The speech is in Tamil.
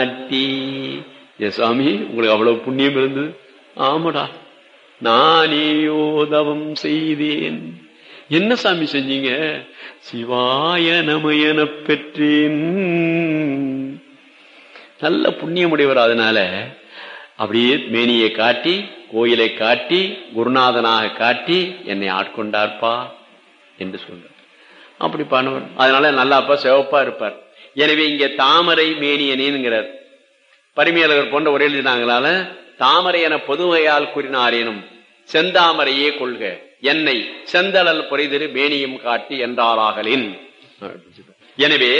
காட்டி ஏ சுவாமி உங்களுக்கு அவ்வளவு புண்ணியம் இருந்தது ஆமாடா நானேயோ தவம் செய்தேன் என்ன சாமி செஞ்சீங்க சிவாய நமயன பெற்றேன் நல்ல புண்ணியமுடையவர் அதனால அப்படியே மேனியை காட்டி கோயிலை காட்டி குருநாதனாக காட்டி என்னை ஆட்கொண்டார்ப்பா என்று சொல்றார் அப்படி பண்ணவர் அதனால நல்லாப்பா சிவப்பா இருப்பார் எனவே இங்க தாமரை மேனியனேங்கிறார் பரிமையாளர்கள் போன்ற உரை எழுதினாங்களால தாமரை என பொதுவையால் கூறினாரேனும் செந்தாமரையே கொள்க என்னை செந்தளல் பொறைதிரு மேனியும் காட்டி என்றாராகலின் எனவே